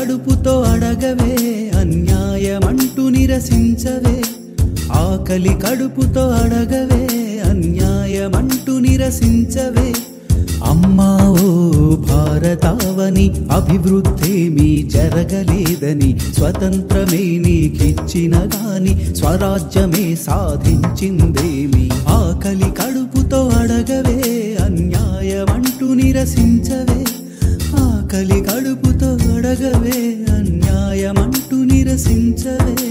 కడుపుతో అడగవే అన్యాయమంటూ నిరసించవే ఆకలి కడుపుతో అడగవే అన్యాయమంటూ నిరసించవే అమ్మా ఓ భారతావని అభివృద్ధేమీ జరగలేదని స్వతంత్రమే నీకిచ్చిన గాని స్వరాజ్యమే సాధించిందేమి ఆకలి కడుపుతో అడగవే అన్యాయమంటూ నిరసించవే ఆకలి కడుపుతో అడగవే అన్యాయమంటూ నిరసించవే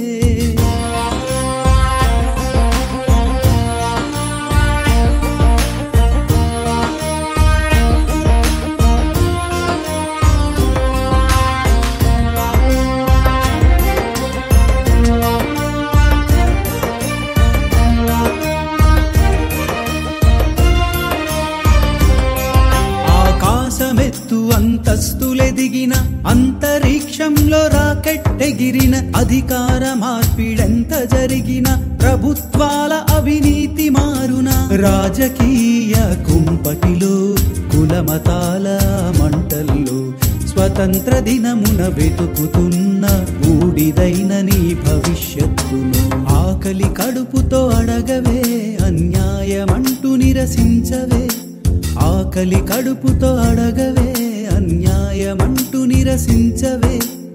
ఆకాశమెత్తు అంతస్తులెదిగిన అంతరిక్షంలో రాకెట్టెగిరిన అధికార మార్పిడెంత జరిగిన ప్రభుత్వాల అవినీతి మారున రాజకీయ కుంపటిలో కులమతాల మంటల్లో స్వతంత్ర దినమున వెతుకుతున్న ఊడిదైన నీ భవిష్యత్తును ఆకలి కడుపుతో అడగవే అన్యాయమంటూ నిరసించవే ఆకలి కడుపుతో అడగవే అన్యాయమంటూ నిరసించవే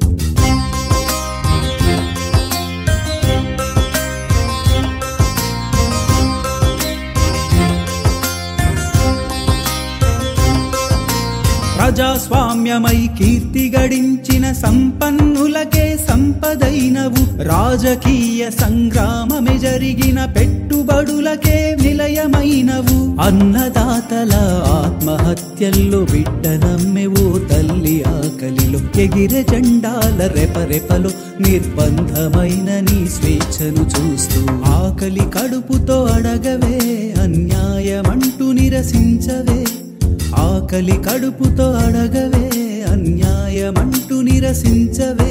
ప్రజాస్వామ్యమై కీర్తి గడించిన సంపన్నులకే సంపదైనవు రాజకీయ సంగ్రామమే జరిగిన పెట్టుబడులకే నిలయమైనవు అన్నదాతల ఆత్మహత్యల్లో బిడ్డ నమ్మెవో తల్లి ఆకలిలో ఎగిరె జెండాల రెపరెపలో నిర్బంధమైన నీ స్వేచ్ఛను చూస్తూ ఆకలి కడుపుతో అడగవే అన్యాయమంటూ నిరసించవే ఆకలి కడుపుతో అడగవే అన్యాయమంటూ నిరసించవే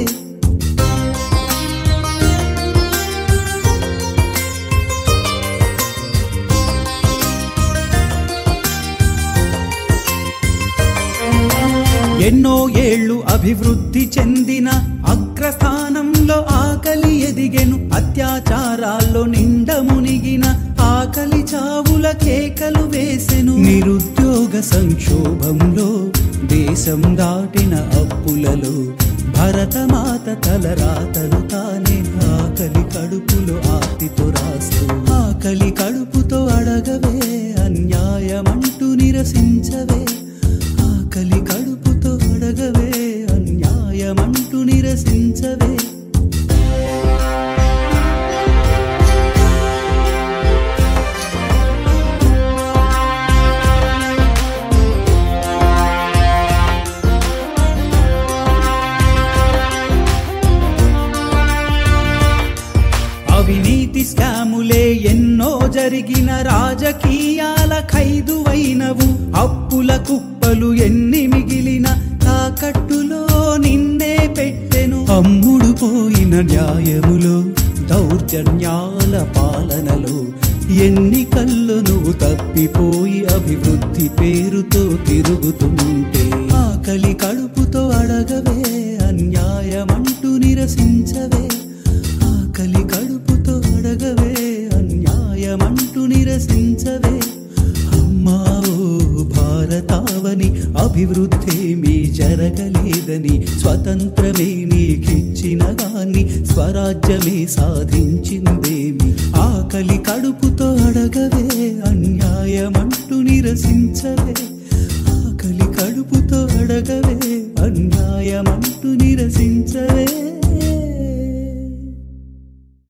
ఎన్నో ఏళ్ళు అభివృద్ధి చెందిన అగ్రస్థానంలో ఆకలి ఎదిగెను అత్యాచారాల్లో నిండ మునిగిన ఆకలి చావుల కేకలు వేసెను నిరుద్యోగ సంక్షోభంలో దేశం దాటిన అప్పులలో భరతమాత తలరాతను తానే ఆకలి కడుపులో ఆర్తితో రాస్తూ ఆకలి కడుపుతో అడగవే అన్యాయమంటూ నిరసించవే ఆకలి కడుపుతో అడగవే అన్యాయమంటూ నిరసించవే అవినీతి స్కాములే ఎన్నో జరిగిన రాజకీయాల ఖైదువైనవు అప్పుల కుప్పలు ఎన్ని మిగిలిన తాకట్టులో నిన్నే పెట్టెను అమ్ముడు పోయిన న్యాయములో దౌర్జన్యాల పాలనలో ఎన్నికల్లో నువ్వు తప్పిపోయి అభివృద్ధి పేరుతో తిరుగుతుంటే ఆకలి కడుపుతో అడగవే అన్యాయమంటూ నిరసించవే ఆకలి కడుపుతో అడగవే అన్యాయమంటూ నిరసించవే అమ్మా ఓ భారతావని అభివృద్ధేమీ జరగలేదని స్వతంత్రమే నీకిచ్చిన గాని స్వరాజ్యమే సాధించిందేమి ఆకలి కడుపుతో అడగవే అన్యాయమంటూ నిరసించవే ఆకలి కడుపుతో అడగవే అన్యాయ